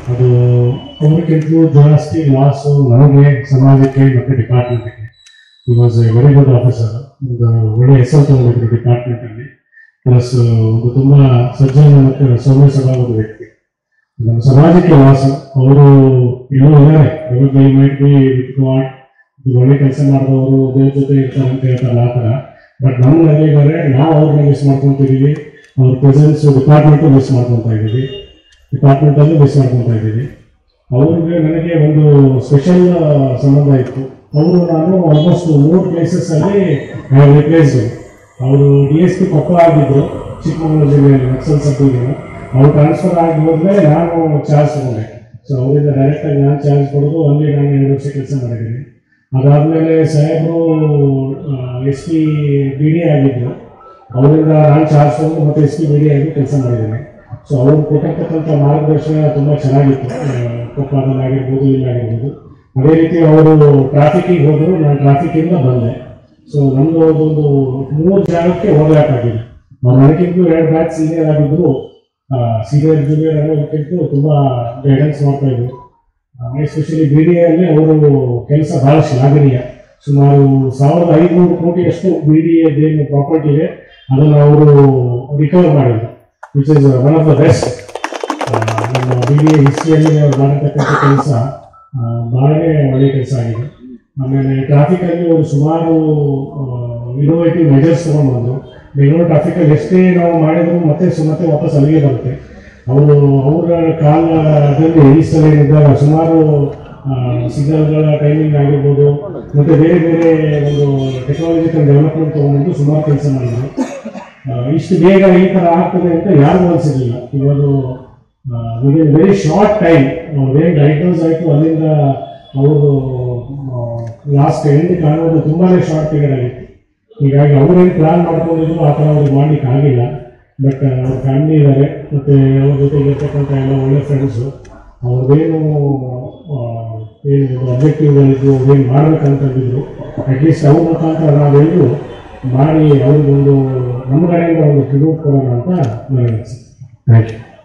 ಅದು ಅವ್ರಿಗಿಂತಲೂ ಜಾಸ್ತಿ ಲಾಸು ನನಗೆ ಸಮಾಜಕ್ಕೆ ಮತ್ತು ಡಿಪಾರ್ಟ್ಮೆಂಟ್ಗೆ he was a very good officer ಒಂದು ಒಳ್ಳೆ ಹೆಸರು ತಗೊಂಡಿದ್ರು ಡಿಪಾರ್ಟ್ಮೆಂಟಲ್ಲಿ ಪ್ಲಸ್ ಒಂದು ತುಂಬ ಸಜ್ಜನ ಮತ್ತು ಸೌಮ್ಯ ಸ್ವಭಾವದ ವ್ಯಕ್ತಿ ನಮ್ಮ ಸಮಾಜಕ್ಕೆ ಲಾಸ್ ಅವರು ಏನೋ ಇದ್ದಾರೆ ಇವಾಗ ಮೈಟ್ ಬಿ ವಿತ್ ಗಾಡ್ ಒಳ್ಳೆ ಕೆಲಸ ಮಾಡಿದವರು ದೇವ್ರ ಜೊತೆ ಇರ್ತಾರೆ ಅಂತ ಹೇಳ್ತಾರಲ್ಲ ಆ ಥರ ಬಟ್ ನಮ್ಮಲ್ಲಿ ಇದ್ದಾರೆ ನಾವು ಅವ್ರನ್ನ ಮಿಸ್ ಮಾಡ್ಕೊಂತಿದ್ದೀವಿ ಅವ್ರ ಪ್ರೆಸೆನ್ಸ್ ಡಿಪಾರ್ಟ್ಮೆಂಟು ಮಿಸ್ ಮಾಡ್ಕೊತಾ ಇದ್ದೀವಿ ಡಿಪಾರ್ಟ್ಮೆಂಟಲ್ಲೂ ಮಿಸ್ ಮಾಡ್ಕೊತಾ ಇದ್ದೀವಿ ಅವ್ರಿಗೆ ನನಗೆ ಒಂದು ಸ್ಪೆಷಲ್ ಸಂಬಂಧ ಇತ್ತು ಅವರು ನಾನು ಆಲ್ಮೋಸ್ಟ್ ಮೂರು ಪ್ಲೇಸಸ್ಸಲ್ಲಿ ರಿಪ್ಲೇಸ್ ಅವರು ಡಿ ಎಸ್ ಪಿ ಕೊಪ್ಪ ಆಗಿದ್ರು ಚಿಕ್ಕಮಗಳೂರು ಜಿಲ್ಲೆಯಲ್ಲಿ ನಕ್ಸಲ್ ಸಬ್ಬಿಗೆ ಅವ್ರು ಟ್ರಾನ್ಸ್ಫರ್ ಆಗಿ ಹೋದ್ಮೇಲೆ ನಾನು ಚಾರ್ಜ್ ತಗೊಂಡೆ ಸೊ ಅವರಿಂದ ಡೈರೆಕ್ಟಾಗಿ ನಾನು ಚಾರ್ಜ್ ಕೊಡೋದು ಅಲ್ಲಿ ನಾನು ಎರಡು ವರ್ಷ ಕೆಲಸ ಮಾಡಿದ್ದೀನಿ ಅದಾದಮೇಲೆ ಸಾಹೇಬರು ಎಸ್ ಪಿ ಬಿ ಡಿ ಆಗಿದ್ರು ಅವರಿಂದ ನಾನು ಚಾರ್ಜ್ ತಗೊಂಡು ಮತ್ತೆ ಎಸ್ ಪಿ ಬಿ ಡಿ ಆಗಿ ಕೆಲಸ ಮಾಡಿದ್ದೀನಿ ಸೊ ಅವರು ಕೊಟ್ಟಿರ್ತಕ್ಕಂಥ ಮಾರ್ಗದರ್ಶನ ತುಂಬ ಚೆನ್ನಾಗಿತ್ತು ಕೊಪ್ಪಳದಲ್ಲಾಗಿರ್ಬೋದು ಇಲ್ಲಾಗಿರ್ಬೋದು ಅದೇ ರೀತಿ ಅವರು ಟ್ರಾಫಿಕ್ಕಿಗೆ ಹೋದರು ನಾನು ಟ್ರಾಫಿಕ್ಕಿಂದ ಬಂದೆ ಸೊ ನಮ್ಮದು ಒಂದು ಮೂರು ಜಾಗಕ್ಕೆ ಹೋಗ್ಬೇಕಾಗಿದೆ ಅವ್ರು ನನಗಿಂತಲೂ ಎರಡು ಬ್ಯಾಚ್ ಸೀನಿಯರ್ ಆಗಿದ್ರು ಸೀನಿಯರ್ ಜೂನಿಯರ್ ಅನ್ನೋದಕ್ಕಿಂತ ತುಂಬ ಗೈಡೆನ್ಸ್ ಮಾಡ್ತಾ ಇದ್ರು ಎಸ್ಪೆಷಲಿ ಬಿ ಡಿ ಅಲ್ಲಿ ಅವರು ಕೆಲಸ ಬಹಳ ಶ್ಲಾಘನೀಯ ಸುಮಾರು ಸಾವಿರದ ಐದುನೂರು ಕೋಟಿಯಷ್ಟು ಬಿ ಡಿ ಏನು ಪ್ರಾಪರ್ಟಿ ಇದೆ ಅದನ್ನು ಅವರು ರಿಕವರ್ ಮಾಡಿದ್ರು which is one of the best ನಮ್ಮ ಬಿ ಡಿ ಹಿಸ್ಟ್ರಿಯಲ್ಲಿ ಅವ್ರು ಮಾಡಿರ್ತಕ್ಕಂಥ ಕೆಲಸ ಭಾಳನೇ ಒಳ್ಳೆಯ ಕೆಲಸ ಆಗಿದೆ ಆಮೇಲೆ ಟ್ರಾಫಿಕಲ್ಲಿ ಅವರು ಸುಮಾರು ಇನೋವೇಟಿವ್ ಮೆಜರ್ಸ್ ತೊಗೊಂಡು ಬಂದರು ಬೆಂಗಳೂರು ಟ್ರಾಫಿಕಲ್ಲಿ ಎಷ್ಟೇ ನಾವು ಮಾಡಿದ್ರು ಮತ್ತೆ ಸು- ಮತ್ತೆ ವಾಪಸ್ ಅಲ್ಲಿಗೆ ಬರುತ್ತೆ ಅವರು ಅವರ ಕಾಲದಲ್ಲಿ ಈ ಸಲ ಇದ್ದಾಗ ಸುಮಾರು ಸಿಗ್ನಲ್ಗಳ ಟೈಮಿಂಗ್ ಆಗಿರ್ಬೋದು ಮತ್ತೆ ಬೇರೆ ಬೇರೆ ಒಂದು ಟೆಕ್ನಾಲಜಿಕಲ್ ಡೆವಲಪ್ಮೆಂಟ್ ತೊಗೊಂಡು ಸುಮಾರು ಕೆಲಸ ಮಾಡಿದ್ರು ಆ, ಇಷ್ಟು ಬೇಗ ಈ ಥರ ಆಗ್ತದೆ ಅಂತ ಯಾರಿಗೂ ಅನಿಸಿರಲಿಲ್ಲ ಇವಾಗ ವಿದಿನ್ ವೆರಿ ಶಾರ್ಟ್ ಟೈಮ್ ಏನು ಡೈಗ್ನೋಸ್ ಆಯಿತು ಅಲ್ಲಿಂದ ಅವರು ಲಾಸ್ಟ್ ಎಂಡ್ ಕಾಣೋದು ತುಂಬಾ ಶಾರ್ಟ್ ಪೀರಿಯಡ್ ಆಗಿತ್ತು ಹೀಗಾಗಿ ಅವರೇನು ಪ್ಲಾನ್ ಮಾಡ್ಕೊಂಡಿದ್ರು ಆ ಥರ ಅವ್ರಿಗೆ ಮಾಡ್ಲಿಕ್ಕೆ ಆಗಿಲ್ಲ ಬಟ್ ಅವ್ರ ಫ್ಯಾಮಿಲಿ ಇದ್ದಾರೆ ಮತ್ತು ಅವ್ರ ಜೊತೆಗೆ ಇರ್ತಕ್ಕಂಥ ಎಲ್ಲ ಒಳ್ಳೆ ಫ್ರೆಂಡ್ಸು ಅವ್ರದ್ದೇನು ಆ, ಏನು ಒಂದು ಅಬ್ಜೆಕ್ಟಿವ್ಗಳಿದ್ದು ಏನು ಮಾಡ್ಬೇಕಂತಂದಿದ್ರು ಅಟ್ಲೀಸ್ಟ್ ಅವ್ರ ಮುಖಾಂತರ ನಾವೆಲ್ಲರೂ ಮಾಡಿ ಅವ್ರಿಗೊಂದು ನಮ್ಮ ಕಡೆಯಿಂದ ಒಂದು ಟ್ರಿಬ್ಯೂಟ್ ಕೊಡೋಣ ಅಂತ ನನಗೆ ಅನಿಸುತ್ತೆ ಥ್ಯಾಂಕ್ ಯು